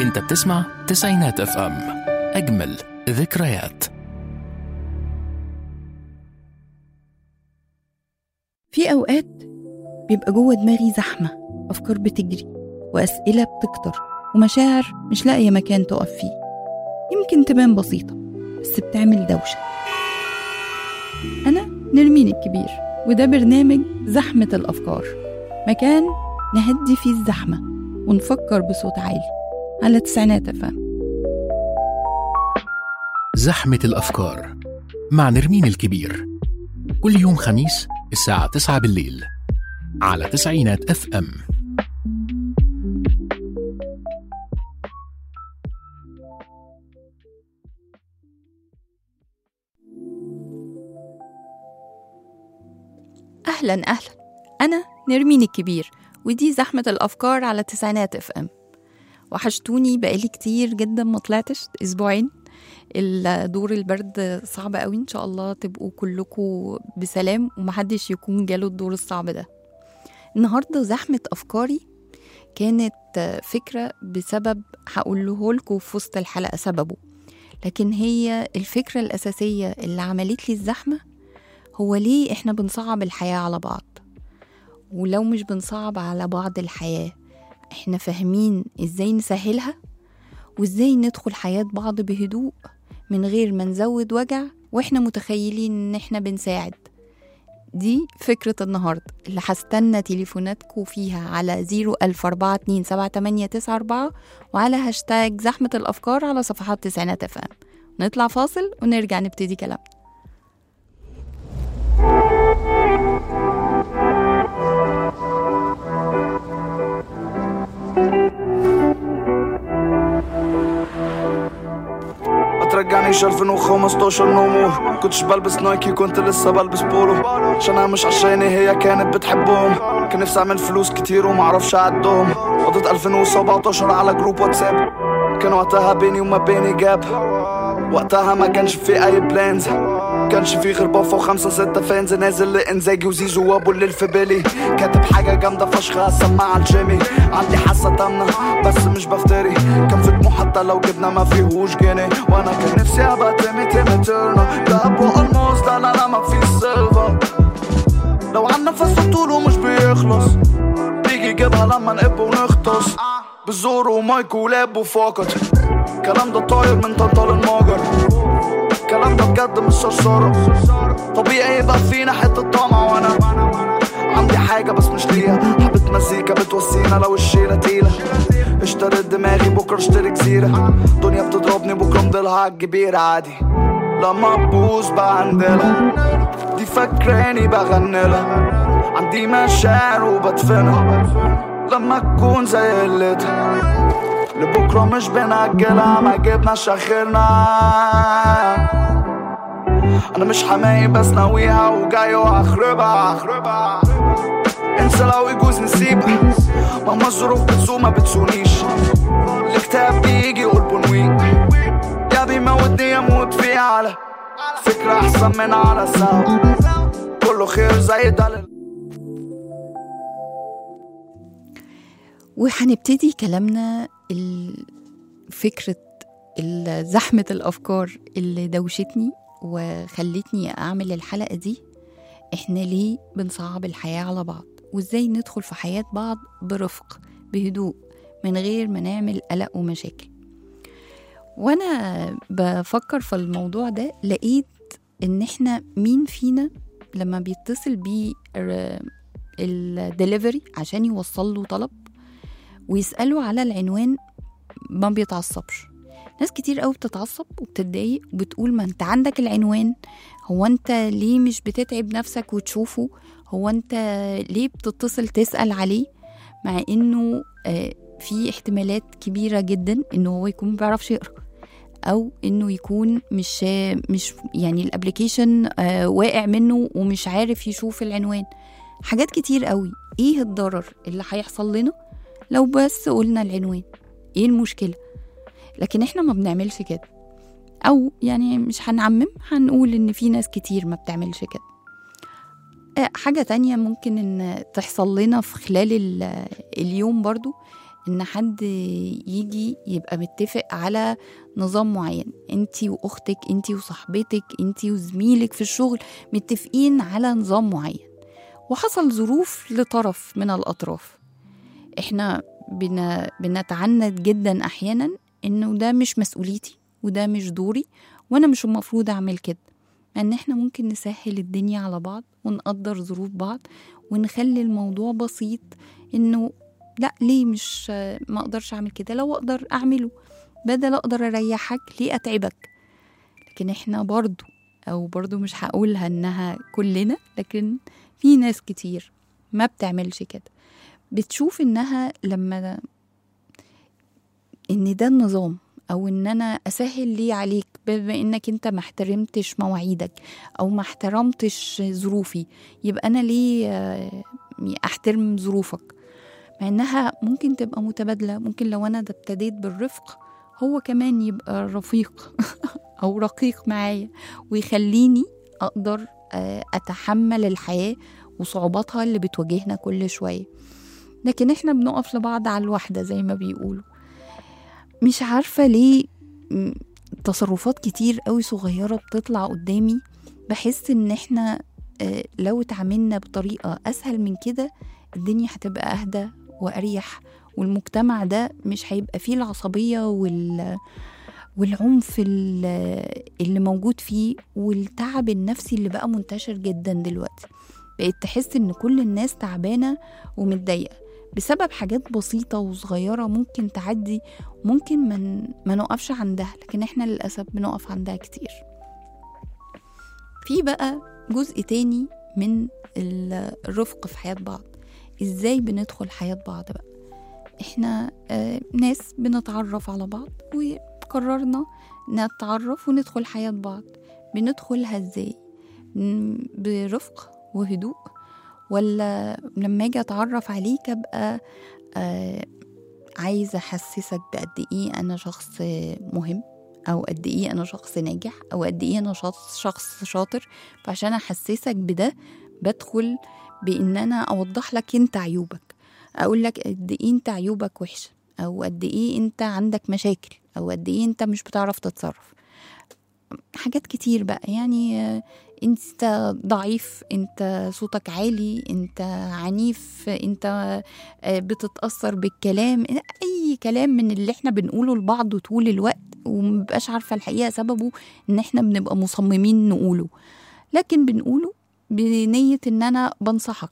انت بتسمع تسعينات اف ام اجمل ذكريات في أوقات بيبقى جوه دماغي زحمة أفكار بتجري وأسئلة بتكتر ومشاعر مش لاقية مكان تقف فيه يمكن تبان بسيطة بس بتعمل دوشة أنا نرمين الكبير وده برنامج زحمة الأفكار مكان نهدي فيه الزحمة ونفكر بصوت عالي على تسعينات أفهم زحمة الأفكار مع نرمين الكبير كل يوم خميس الساعة 9 بالليل على تسعينات اف ام أهلا أهلا أنا نرمين الكبير ودي زحمة الأفكار على تسعينات اف ام وحشتوني بقالي كتير جدا ما طلعتش أسبوعين الدور البرد صعب قوي إن شاء الله تبقوا كلكم بسلام ومحدش يكون جاله الدور الصعب ده النهاردة زحمة أفكاري كانت فكرة بسبب هقوله لكم في وسط الحلقة سببه لكن هي الفكرة الأساسية اللي عملت لي الزحمة هو ليه احنا بنصعب الحياة على بعض ولو مش بنصعب على بعض الحياة احنا فاهمين ازاي نسهلها وازاي ندخل حياة بعض بهدوء من غير ما نزود وجع واحنا متخيلين ان احنا بنساعد دي فكرة النهاردة اللي هستنى تليفوناتكم فيها على 014278994 وعلى هاشتاج زحمة الأفكار على صفحات تسعينات اف ام نطلع فاصل ونرجع نبتدي كلامنا ما ترجعنيش 2015 نومو كنتش بلبس نايكي كنت لسه بلبس بولو عشان مش عشاني هي كانت بتحبهم كان نفسي اعمل فلوس كتير ومعرفش اعدهم قضيت 2017 على جروب واتساب كان وقتها بيني وما بيني جاب وقتها ما كانش في اي بلانز كانش في غير بافا وخمسة ستة فانز نازل لانزاجي وزيزو وابو الليل في بالي كاتب حاجة جامدة فشخ هسمعها الجيمي عندي حاسة تامنة بس مش بفتري كان في طموح حتى لو جبنا ما فيهوش جنيه وانا كان نفسي ابقى تيمي تيمي تيرنا لا ابو الموز لا لا لا ما في سيلفا لو عن نفس طوله مش بيخلص بيجي يجيبها لما نقب ونغطس بالزور ومايك ولاب وفقط الكلام ده طاير من طنطا للمجر الكلام ده بجد مش شرشرة طبيعي يبقى فينا حتة طمع وانا عندي حاجة بس مش ليها حبة مزيكا بتوسينا لو الشيلة تقيلة اشتريت دماغي بكرة اشتري جزيرة دنيا بتضربني بكرة مضيلها عالجبيرة عادي لما تبوظ بعندلها دي فاكراني بغنلها عندي مشاعر وبدفنها لما تكون زي قلتها لبكرة مش بنأجلها ما جبناش آخرنا أنا مش حماي بس ناويها وجاي وهخربها هخربها انسى لو يجوز نسيبها مهما الظروف بتسوق ما بتسونيش الكتاب بيجي يقول بنوي يا بيموتني يموت فيه على فكرة أحسن من على سوا كله خير زي ده وهنبتدي كلامنا ال- فكرة ال- زحمة الأفكار اللي دوشتني وخلتني أعمل الحلقة دي إحنا ليه بنصعب الحياة على بعض وإزاي ندخل في حياة بعض برفق بهدوء من غير ما نعمل قلق ومشاكل وأنا بفكر في الموضوع ده لقيت إن إحنا مين فينا لما بيتصل بيه الدليفري عشان يوصل له طلب ويسألوا على العنوان ما بيتعصبش ناس كتير قوي بتتعصب وبتتضايق وبتقول ما انت عندك العنوان هو انت ليه مش بتتعب نفسك وتشوفه هو انت ليه بتتصل تسأل عليه مع انه آه، في احتمالات كبيرة جدا انه هو يكون ما بيعرفش يقرا او انه يكون مش مش يعني الابلكيشن آه، واقع منه ومش عارف يشوف العنوان حاجات كتير قوي ايه الضرر اللي هيحصل لنا لو بس قلنا العنوان ايه المشكلة لكن احنا ما بنعملش كده او يعني مش هنعمم هنقول ان في ناس كتير ما بتعملش كده آه، حاجة تانية ممكن ان تحصل لنا في خلال ال- اليوم برضو ان حد يجي يبقى متفق على نظام معين انتي واختك انتي وصاحبتك انتي وزميلك في الشغل متفقين على نظام معين وحصل ظروف لطرف من الاطراف احنا بن... بنتعنت جدا احيانا انه ده مش مسؤوليتي وده مش دوري وانا مش المفروض اعمل كده ان احنا ممكن نسهل الدنيا على بعض ونقدر ظروف بعض ونخلي الموضوع بسيط انه لا ليه مش ما اقدرش اعمل كده لو اقدر اعمله بدل اقدر اريحك ليه اتعبك لكن احنا برضو او برضو مش هقولها انها كلنا لكن في ناس كتير ما بتعملش كده بتشوف انها لما ان ده النظام او ان انا اسهل ليه عليك بما انك انت ما احترمتش مواعيدك او ما احترمتش ظروفي يبقى انا ليه آه، احترم ظروفك مع انها ممكن تبقى متبادله ممكن لو انا ده ابتديت بالرفق هو كمان يبقى رفيق او رقيق معايا ويخليني اقدر آه، اتحمل الحياه وصعوباتها اللي بتواجهنا كل شويه لكن احنا بنقف لبعض على الواحده زي ما بيقولوا مش عارفه ليه م، تصرفات كتير قوي صغيره بتطلع قدامي بحس ان احنا آه، لو اتعاملنا بطريقه اسهل من كده الدنيا هتبقى اهدى واريح والمجتمع ده مش هيبقى فيه العصبيه وال والعنف ال- اللي موجود فيه والتعب النفسي اللي بقى منتشر جدا دلوقتي بقيت تحس ان كل الناس تعبانه ومتضايقه بسبب حاجات بسيطه وصغيره ممكن تعدي ممكن من ما نقفش عندها لكن احنا للاسف بنقف عندها كتير في بقى جزء تاني من ال- الرفق في حياه بعض ازاي بندخل حياه بعض بقى احنا آه ناس بنتعرف على بعض وقررنا نتعرف وندخل حياه بعض بندخلها ازاي م- برفق وهدوء ولا لما اجي اتعرف عليك ابقى آه عايزه احسسك بقد ايه انا شخص مهم او قد ايه انا شخص ناجح او قد ايه انا شخص شخص شاطر فعشان احسسك بده بدخل بان انا اوضح لك انت عيوبك اقول لك قد ايه انت عيوبك وحشه او قد ايه انت عندك مشاكل او قد ايه انت مش بتعرف تتصرف حاجات كتير بقى يعني آه، انت ضعيف انت صوتك عالي انت عنيف انت آه، بتتأثر بالكلام اي كلام من اللي احنا بنقوله لبعض طول الوقت ومبقاش عارفة الحقيقة سببه ان احنا بنبقى مصممين نقوله لكن بنقوله بنية ان انا بنصحك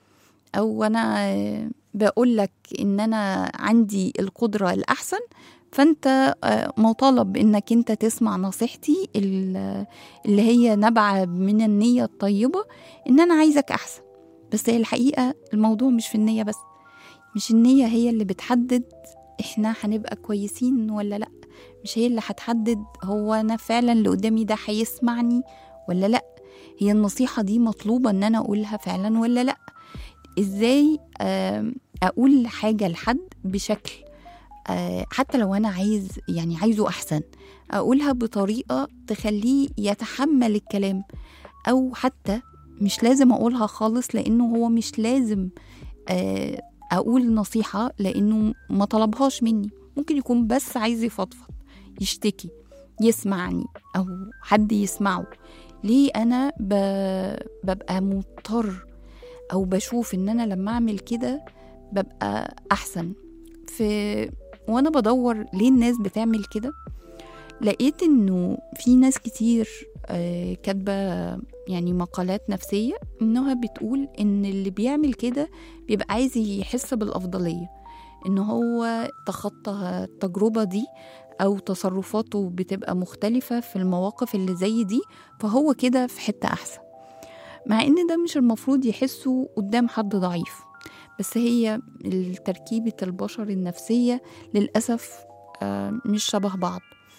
او انا آه، بقول لك ان انا عندي القدرة الاحسن فانت آه، مطالب انك انت تسمع نصيحتي ال- اللي هي نابعة من النية الطيبة ان انا عايزك احسن بس هي الحقيقة الموضوع مش في النية بس مش النية هي اللي بتحدد احنا هنبقى كويسين ولا لا مش هي اللي هتحدد هو انا فعلا اللي قدامي ده هيسمعني ولا لا هي النصيحة دي مطلوبة ان انا اقولها فعلا ولا لا ازاي آم، اقول حاجة لحد بشكل آه، حتى لو انا عايز يعني عايزه احسن اقولها بطريقة تخليه يتحمل الكلام او حتى مش لازم اقولها خالص لانه هو مش لازم آه، اقول نصيحة لانه ما طلبهاش مني ممكن يكون بس عايز يفضفض يشتكي يسمعني او حد يسمعه ليه انا ب... ببقى مضطر او بشوف ان انا لما اعمل كده ببقى احسن في وانا بدور ليه الناس بتعمل كده لقيت انه في ناس كتير آه، كاتبه يعني مقالات نفسيه انها بتقول ان اللي بيعمل كده بيبقى عايز يحس بالافضليه ان هو تخطى التجربه دي او تصرفاته بتبقى مختلفه في المواقف اللي زي دي فهو كده في حته احسن مع ان ده مش المفروض يحسه قدام حد ضعيف بس هي تركيبة البشر النفسية للأسف آه، مش شبه بعض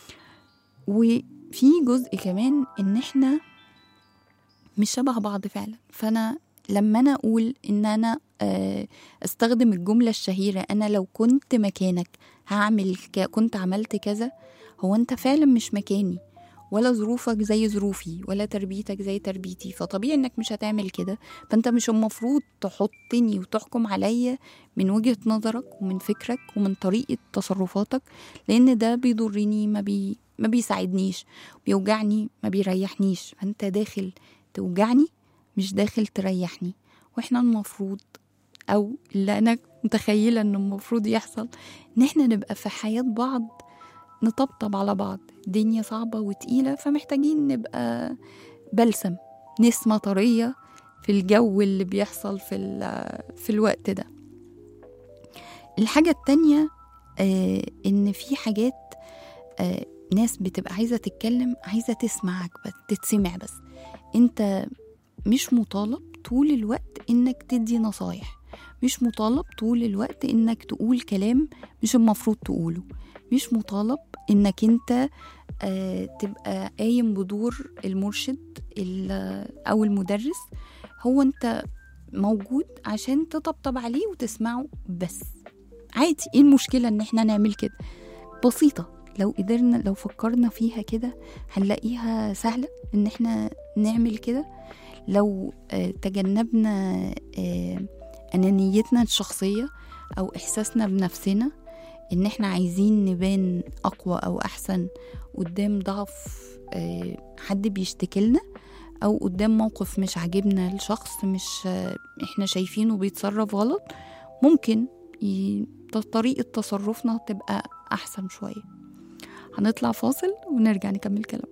وفي جزء كمان إن إحنا مش شبه بعض فعلا فأنا لما أنا أقول إن أنا آه، استخدم الجملة الشهيرة أنا لو كنت مكانك هعمل ك... كنت عملت كذا هو أنت فعلا مش مكاني ولا ظروفك زي ظروفي ولا تربيتك زي تربيتي فطبيعي انك مش هتعمل كده فانت مش المفروض تحطني وتحكم عليا من وجهة نظرك ومن فكرك ومن طريقة تصرفاتك لان ده بيضرني ما بي ما بيساعدنيش بيوجعني ما بيريحنيش فانت داخل توجعني مش داخل تريحني واحنا المفروض او اللي انا متخيله انه المفروض يحصل ان احنا نبقى في حياه بعض نطبطب على بعض الدنيا صعبه وتقيله فمحتاجين نبقى بلسم نسمه طريه في الجو اللي بيحصل في ال- في الوقت ده الحاجه التانية آه ان في حاجات آه ناس بتبقى عايزه تتكلم عايزه تسمعك بس تتسمع بس انت مش مطالب طول الوقت انك تدي نصايح مش مطالب طول الوقت انك تقول كلام مش المفروض تقوله مش مطالب انك انت آه تبقى قايم بدور المرشد ال- او المدرس هو انت موجود عشان تطبطب عليه وتسمعه بس عادي ايه المشكله ان احنا نعمل كده بسيطه لو قدرنا لو فكرنا فيها كده هنلاقيها سهله ان احنا نعمل كده لو آه، تجنبنا آه، أنانيتنا الشخصية أو إحساسنا بنفسنا إن إحنا عايزين نبان أقوى أو أحسن قدام ضعف آه، حد بيشتكلنا أو قدام موقف مش عاجبنا لشخص مش آه، إحنا شايفينه بيتصرف غلط ممكن ي- طريقة تصرفنا تبقى أحسن شوية هنطلع فاصل ونرجع نكمل كلام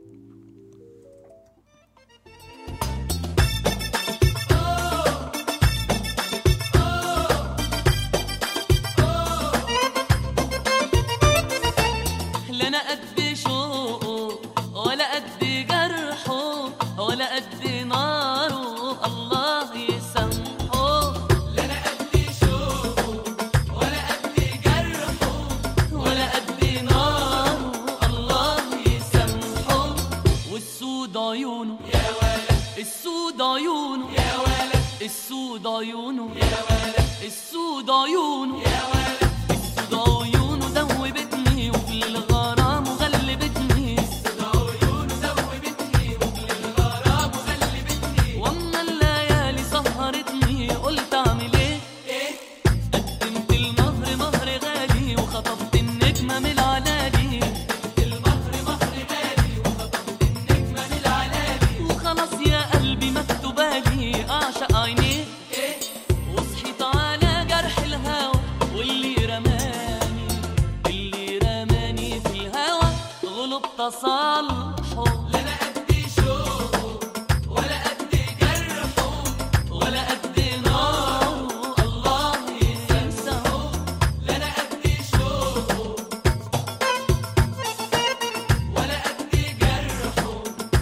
لا انا قد شوقه ولا قد جرحه ولا قد ناره الله يسامحه لا انا قد شوقه ولا قد جرحه ولا قد ناره الله يسامحه والسود عيونه يا ولد السود عيونه يا ولد السود عيونه يا ولد السود عيونه يا ولد السود عيونه دوبتني وفي الغرام وغلبتني السود عيونه دوبتني وفي الغرام وغلبتني واما الليالي سهرتني قلت اعمل ايه ايه قدمت المهر مهر غالي وخطفت النجمة من العلالي المهر مهر غالي وخطفت النجمة من العلالي وخلاص يا قلبي مكتوبالي اعشق عينيه ايه وصحيت على جرح الهوى واللي رماني اللي رماني في الهوى غلب تصالحه لا انا قد شوقه ولا قد جرحه ولا قد ناره الله ينساه لا انا قد شوقه ولا قد جرحه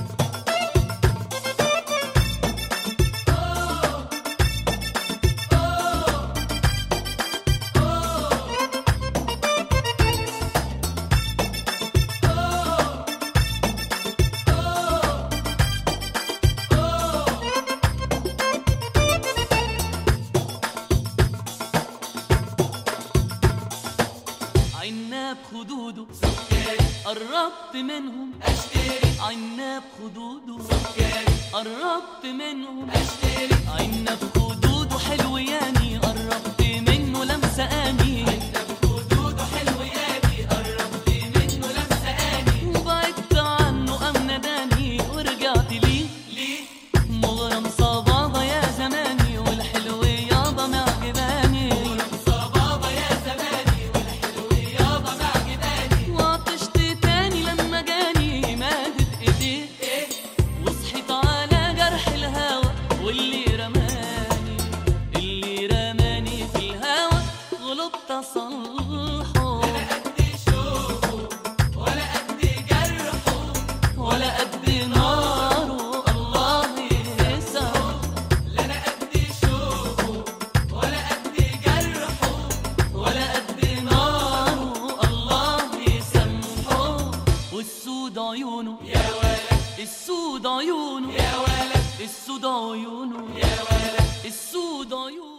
عناب خدوده قربت منهم اشتري عناب خدوده قربت منهم اشتري عناب خدوده حلو ياني قربت منه لمسه اني عناب خدوده حلو ياني قربت منه لمسه اني وبعدت عنه ام نداني ورجعت ليه ليه مغرم صبابة يا زماني والحلو يابا معجباني مغرم صبابة يا زماني والحلو يابا معجباني وعطشت تاني لما جاني مادت ايديه وصحيت على جرح الهوى واللي رماني اللي رماني في الهوى غلبت اصلحه ولا قد شوقه ولا قد جرحه ولا قد ناره الله يسعه لا انا قد شوقه ولا قد جرحه ولا قد ناره الله يسامحه والسود عيونه يا ولد السود عيونه يا ولد السود عيونه يا ولد السود عيونه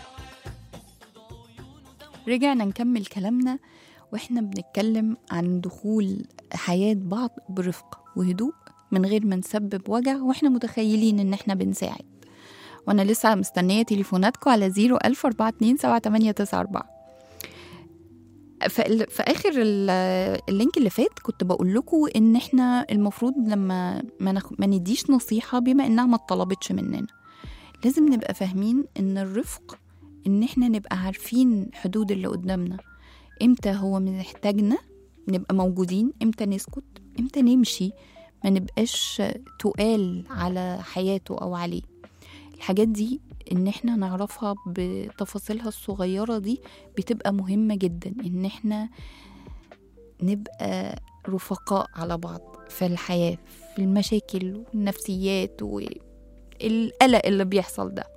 رجعنا نكمل كلامنا واحنا بنتكلم عن دخول حياة بعض برفق وهدوء من غير ما نسبب وجع واحنا متخيلين ان احنا بنساعد وانا لسه مستنيه تليفوناتكم على 01000 427 في في اخر ال- اللينك اللي فات كنت بقول لكم ان احنا المفروض لما ما, نخ... ما نديش نصيحه بما انها ما اتطلبتش مننا لازم نبقى فاهمين ان الرفق ان احنا نبقى عارفين حدود اللي قدامنا امتى هو محتاجنا نبقى موجودين امتى نسكت امتى نمشي ما نبقاش تقال على حياته او عليه الحاجات دي ان احنا نعرفها بتفاصيلها الصغيرة دي بتبقى مهمة جدا ان احنا نبقى رفقاء على بعض في الحياة في المشاكل والنفسيات والقلق اللي بيحصل ده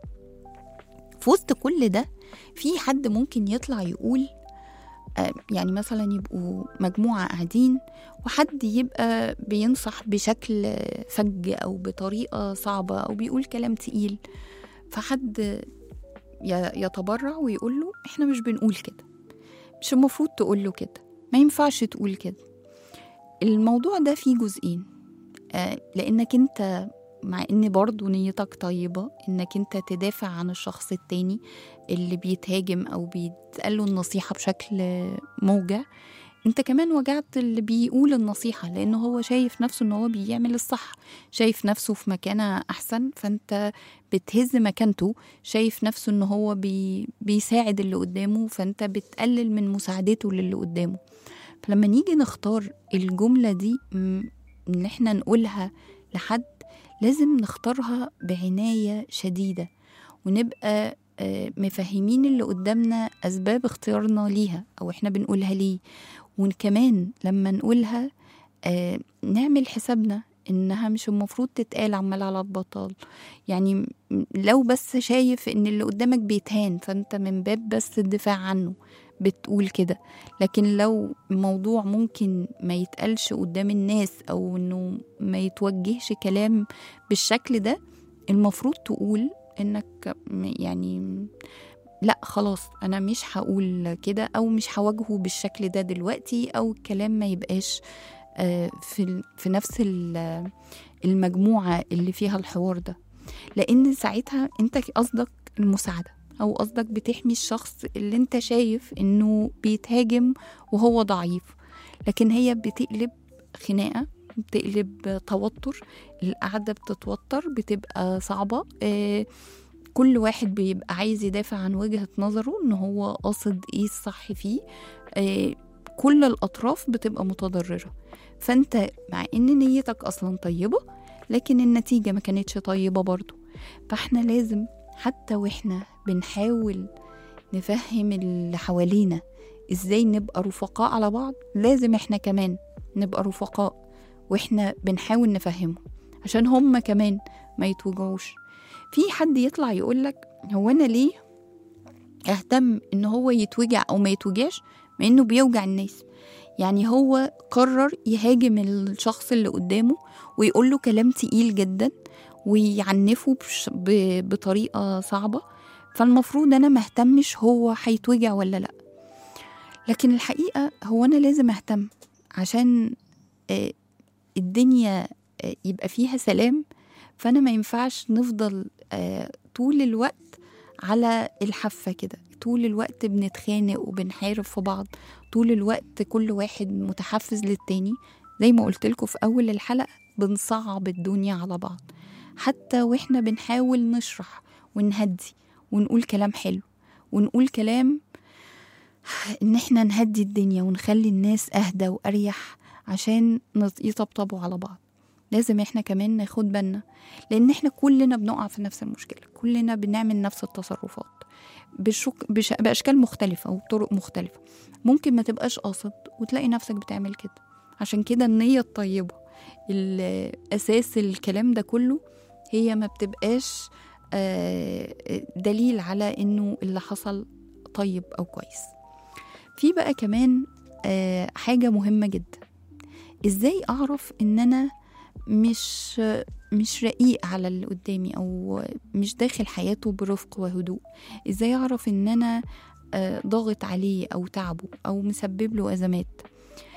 في وسط كل ده في حد ممكن يطلع يقول آه، يعني مثلا يبقوا مجموعة قاعدين وحد يبقى بينصح بشكل فج أو بطريقة صعبة أو بيقول كلام تقيل فحد ي- يتبرع ويقول له احنا مش بنقول كده مش المفروض تقول له كده ما ينفعش تقول كده الموضوع ده فيه جزئين آه لانك انت مع ان برضو نيتك طيبة انك انت تدافع عن الشخص التاني اللي بيتهاجم او بيتقال له النصيحة بشكل موجع انت كمان وجعت اللي بيقول النصيحة لانه هو شايف نفسه ان هو بيعمل الصح شايف نفسه في مكانة احسن فانت بتهز مكانته شايف نفسه ان هو بي بيساعد اللي قدامه فانت بتقلل من مساعدته للي قدامه فلما نيجي نختار الجملة دي م- ان احنا نقولها لحد لازم نختارها بعناية شديدة ونبقى آه، مفهمين اللي قدامنا أسباب اختيارنا ليها أو إحنا بنقولها ليه وكمان لما نقولها آه، نعمل حسابنا إنها مش المفروض تتقال عمال على البطال يعني م- لو بس شايف إن اللي قدامك بيتهان فأنت من باب بس الدفاع عنه بتقول كده لكن لو الموضوع ممكن ما يتقالش قدام الناس أو إنه ما يتوجهش كلام بالشكل ده المفروض تقول انك م- يعني لا خلاص انا مش هقول كده او مش هواجهه بالشكل ده دلوقتي او الكلام ما يبقاش آه، في ال- في نفس ال- المجموعه اللي فيها الحوار ده لان ساعتها انت قصدك المساعده او قصدك بتحمي الشخص اللي انت شايف انه بيتهاجم وهو ضعيف لكن هي بتقلب خناقه بتقلب توتر القعده بتتوتر بتبقى صعبه آه، كل واحد بيبقى عايز يدافع عن وجهة نظره ان هو قاصد ايه الصح فيه آه، كل الاطراف بتبقى متضررة فانت مع ان نيتك اصلا طيبة لكن النتيجة ما كانتش طيبة برضو فاحنا لازم حتى واحنا بنحاول نفهم اللي حوالينا ازاي نبقى رفقاء على بعض لازم احنا كمان نبقى رفقاء واحنا بنحاول نفهمهم عشان هم كمان ما يتوجعوش في حد يطلع يقولك هو انا ليه اهتم ان هو يتوجع او ما يتوجعش مع انه بيوجع الناس يعني هو قرر يهاجم الشخص اللي قدامه ويقول له كلام تقيل جدا ويعنفه بش- ب- بطريقة صعبة فالمفروض انا مهتمش هو هيتوجع ولا لا لكن الحقيقة هو انا لازم اهتم عشان آه، الدنيا آه، يبقى فيها سلام فانا ما ينفعش نفضل آه، طول الوقت على الحافه كده طول الوقت بنتخانق وبنحارب في بعض طول الوقت كل واحد متحفز للتاني زي ما قلت لكم في اول الحلقه بنصعب الدنيا على بعض حتى واحنا بنحاول نشرح ونهدي ونقول كلام حلو ونقول كلام ان احنا نهدي الدنيا ونخلي الناس اهدى واريح عشان نط- يطبطبوا على بعض لازم احنا كمان ناخد بالنا لان احنا كلنا بنقع في نفس المشكله كلنا بنعمل نفس التصرفات بشك... بش... باشكال مختلفه وبطرق مختلفه ممكن ما تبقاش قاصد وتلاقي نفسك بتعمل كده عشان كده النيه الطيبه ال- اساس الكلام ده كله هي ما بتبقاش آه، دليل على انه اللي حصل طيب او كويس في بقى كمان آه، حاجه مهمه جدا ازاي اعرف ان انا مش مش رقيق على اللي قدامي او مش داخل حياته برفق وهدوء ازاي اعرف ان انا آه، ضاغط عليه او تعبه او مسبب له ازمات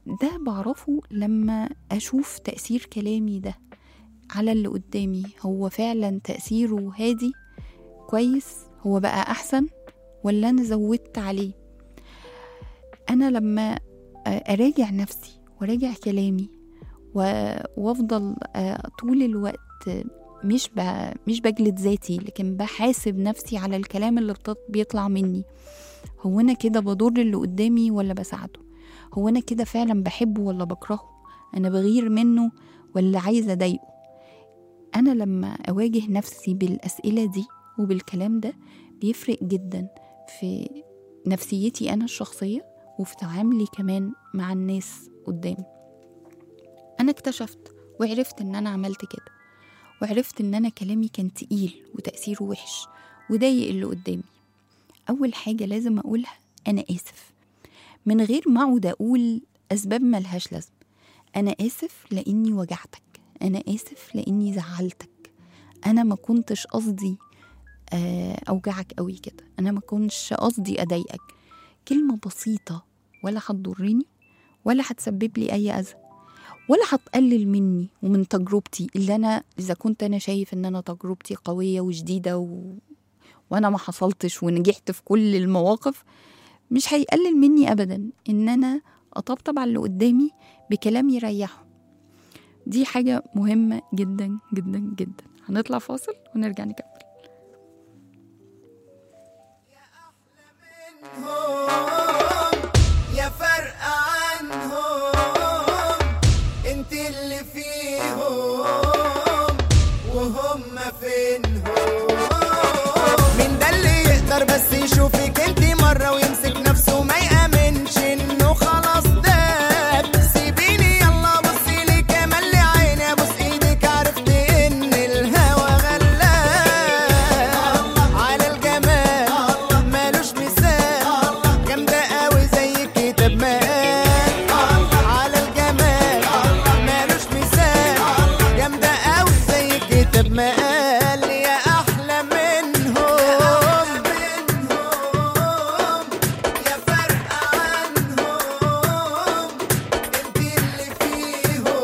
ده بعرفه لما أشوف تأثير كلامي ده على اللي قدامي هو فعلا تأثيره هادي كويس هو بقى أحسن ولا أنا زودت عليه أنا لما أراجع نفسي وراجع كلامي و- وأفضل آه، طول الوقت مش ب... مش بجلد ذاتي لكن بحاسب نفسي على الكلام اللي بت- بيطلع مني هو أنا كده بضر اللي قدامي ولا بساعده هو أنا كده فعلا بحبه ولا بكرهه أنا بغير منه ولا عايزة أضايقه أنا لما أواجه نفسي بالأسئلة دي وبالكلام ده بيفرق جدا في نفسيتي أنا الشخصية وفي تعاملي كمان مع الناس قدامي أنا اكتشفت وعرفت إن أنا عملت كده وعرفت إن أنا كلامي كان تقيل وتأثيره وحش وضايق اللي قدامي أول حاجة لازم أقولها أنا آسف من غير ما أقعد أقول أسباب ملهاش لازمة أنا آسف لأني وجعتك أنا آسف لأني زعلتك أنا ما كنتش قصدي آه، أوجعك قوي كده أنا ما كنتش قصدي أضايقك كلمة بسيطة ولا هتضرني ولا هتسبب لي أي أذى ولا هتقلل مني ومن تجربتي اللي أنا إذا كنت أنا شايف إن أنا تجربتي قوية وشديدة و... وأنا ما حصلتش ونجحت في كل المواقف مش هيقلل مني أبدا إن أنا أطبطب على اللي قدامي بكلام يريحه دي حاجة مهمة جدا جدا جدا هنطلع فاصل ونرجع نكمل يا فرق عنهم انت اللي فيهم وهم فينهم مين ده اللي يقدر بس يشوفك انت مرة ويمسك نفسه ما يأمنش انه خلاص داب سيبيني يلا بصي لي كمان لعيني ابوس ايدك عرفت ان الهوى غلاب على الجمال مالوش مثال جامدة قوي زي كتاب مقال على الجمال مالوش مثال جامدة قوي زي كتاب مقال يا أحلى منهم يا فرق عنهم انت اللي فيهم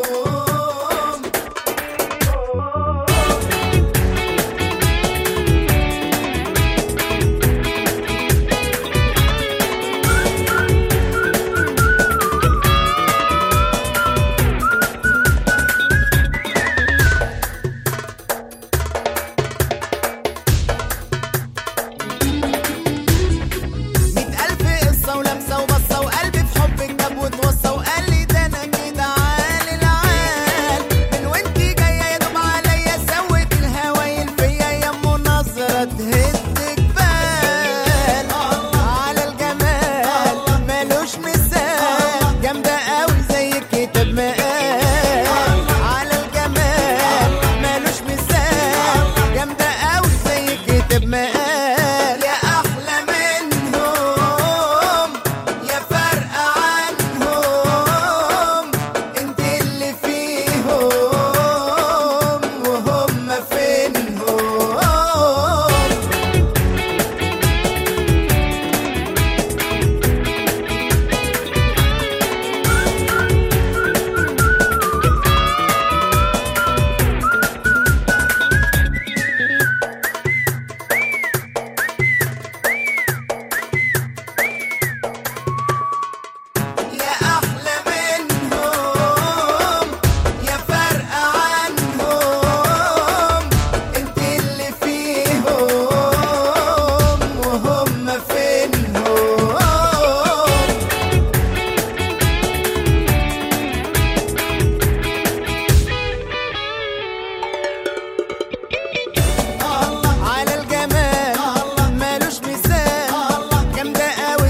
مئة ألف قصة ولمسة وبصة وقلبي في حبك جاب وتوصى وقال لي ده أنا كده عال العال من وانتي جاية يا دوب عليا سوت الهوايل فيا يا أم نظرة تهد جبال على الجمال مالوش مثال جامدة قوي زي الكتاب مقال على الجمال مالوش مثال جامدة قوي زي الكتاب مقال يا أحلى منهم يا فرق عنهم انت اللي فيهم وهم فينهم يا أحلى منهم يا فرق عنهم انت اللي فيهم وهم فينهم على الجمال مالوش مثال جامدة قوي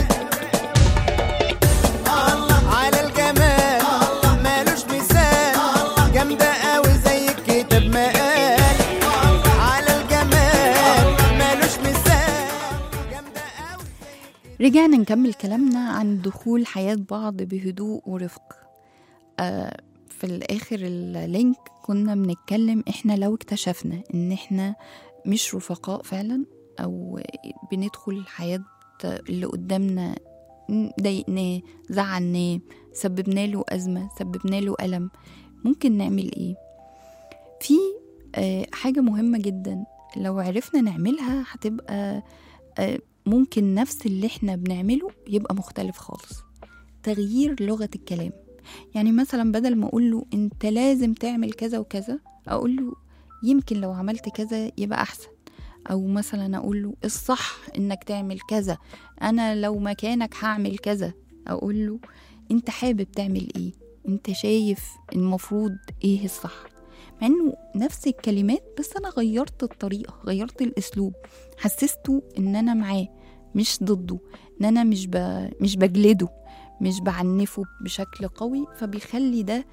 على الجمال مالوش مثال جامدة قوي زي الكتاب مقال على الجمال مالوش مثال جامدة قوي رجعنا نكمل كلامنا عن دخول حياة بعض بهدوء ورفق آه في الآخر اللينك كنا بنتكلم إحنا لو اكتشفنا إن إحنا مش رفقاء فعلا أو بندخل حياة اللي قدامنا ضايقناه زعلناه سببنا له أزمة سببنا له ألم ممكن نعمل إيه في آه، حاجة مهمة جدا لو عرفنا نعملها هتبقى آه، ممكن نفس اللي احنا بنعمله يبقى مختلف خالص تغيير لغة الكلام يعني مثلا بدل ما أقول له أنت لازم تعمل كذا وكذا أقول له يمكن لو عملت كذا يبقى أحسن أو مثلا أقول له الصح إنك تعمل كذا أنا لو مكانك هعمل كذا أقول له أنت حابب تعمل إيه أنت شايف المفروض إيه الصح مع إنه نفس الكلمات بس أنا غيرت الطريقة غيرت الأسلوب حسسته إن أنا معاه مش ضده إن أنا مش ب... مش بجلده مش بعنفه بشكل قوي فبيخلي ده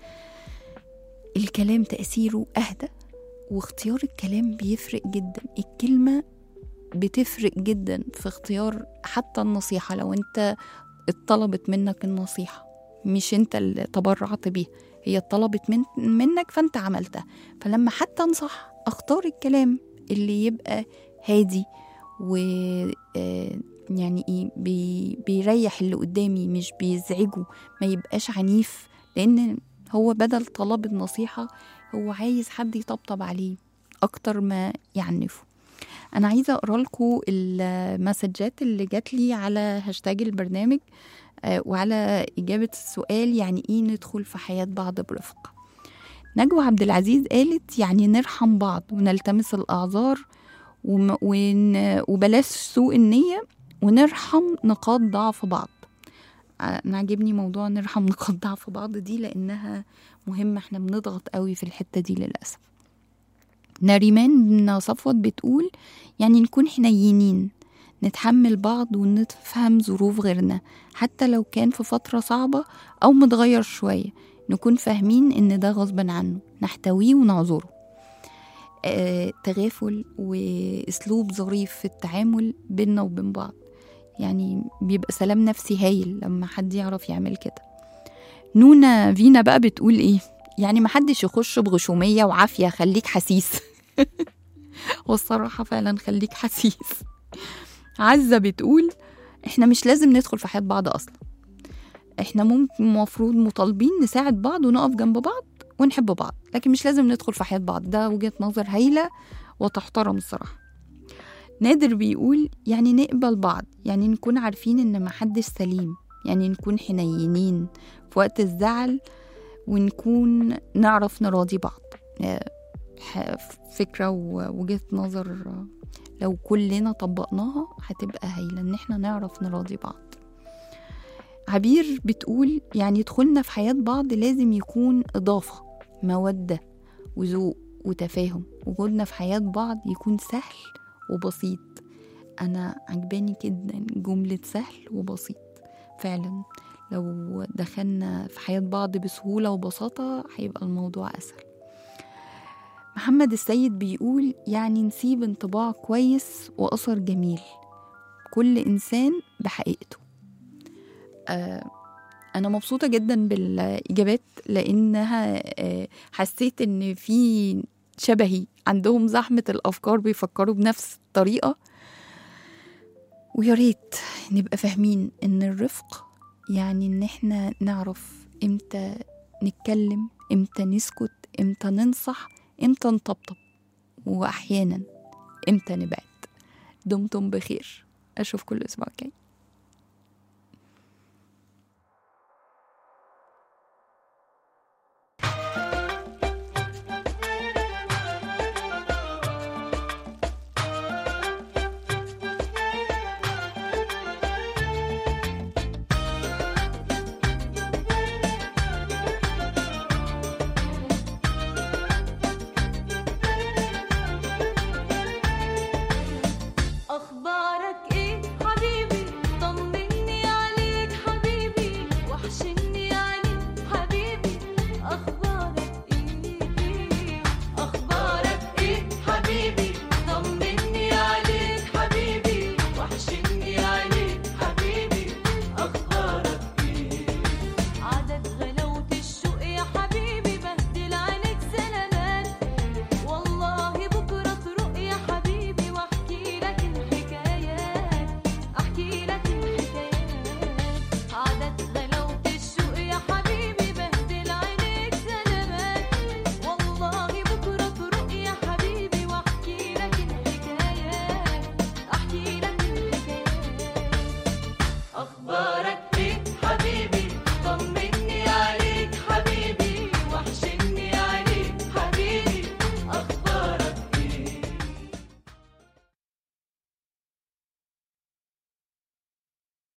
الكلام تأثيره أهدى واختيار الكلام بيفرق جدا الكلمة بتفرق جدا في اختيار حتى النصيحة لو انت اتطلبت منك النصيحة مش انت اللي تبرعت بيها هي اتطلبت من منك فانت عملتها فلما حتى انصح اختار الكلام اللي يبقى هادي و آه، يعني ايه بي بيريح اللي قدامي مش بيزعجه ما يبقاش عنيف لان هو بدل طلب النصيحة هو عايز حد يطبطب عليه اكتر ما يعنفه انا عايزه اقرا لكم المسجات اللي جات لي على هاشتاج البرنامج آه، وعلى اجابه السؤال يعني ايه ندخل في حياه بعض برفق نجوى عبد العزيز قالت يعني نرحم بعض ونلتمس الاعذار وم- ون- وبلاش سوء النيه ونرحم نقاط ضعف بعض آه، انا عاجبني موضوع نرحم نقاط ضعف بعض دي لانها مهمه احنا بنضغط قوي في الحته دي للاسف نريمان بن صفوت بتقول يعني نكون حنينين نتحمل بعض ونفهم ظروف غيرنا حتى لو كان في فترة صعبة أو متغير شوية نكون فاهمين إن ده غصبا عنه نحتويه ونعذره آه، تغافل وأسلوب ظريف في التعامل بيننا وبين بعض يعني بيبقى سلام نفسي هايل لما حد يعرف يعمل كده نونا فينا بقى بتقول ايه يعني محدش يخش بغشومية وعافية خليك حسيس والصراحة فعلا خليك حسيس عزة بتقول احنا مش لازم ندخل في حياة بعض اصلا احنا ممكن المفروض مطالبين نساعد بعض ونقف جنب بعض ونحب بعض لكن مش لازم ندخل في حياة بعض ده وجهة نظر هايلة وتحترم الصراحة نادر بيقول يعني نقبل بعض يعني نكون عارفين ان محدش سليم يعني نكون حنينين في وقت الزعل ونكون نعرف نراضي بعض آه، ح- فكرة ووجهة نظر آه، لو كلنا طبقناها هتبقى هايلة ان احنا نعرف نراضي بعض عبير بتقول يعني دخولنا في حياة بعض لازم يكون إضافة مودة وذوق وتفاهم وجودنا في حياة بعض يكون سهل وبسيط أنا عجباني جدا جملة سهل وبسيط فعلا لو دخلنا في حياة بعض بسهولة وبساطة هيبقى الموضوع أسهل محمد السيد بيقول يعني نسيب انطباع كويس وأثر جميل كل إنسان بحقيقته آه أنا مبسوطة جدا بالإجابات لأنها آه حسيت إن في شبهي عندهم زحمة الأفكار بيفكروا بنفس الطريقة ويا ريت نبقى فاهمين إن الرفق يعني إن إحنا نعرف إمتى نتكلم إمتى نسكت إمتى ننصح إمتى نطبطب وأحيانا إمتى نبعد دمتم بخير أشوفكم الأسبوع الجاي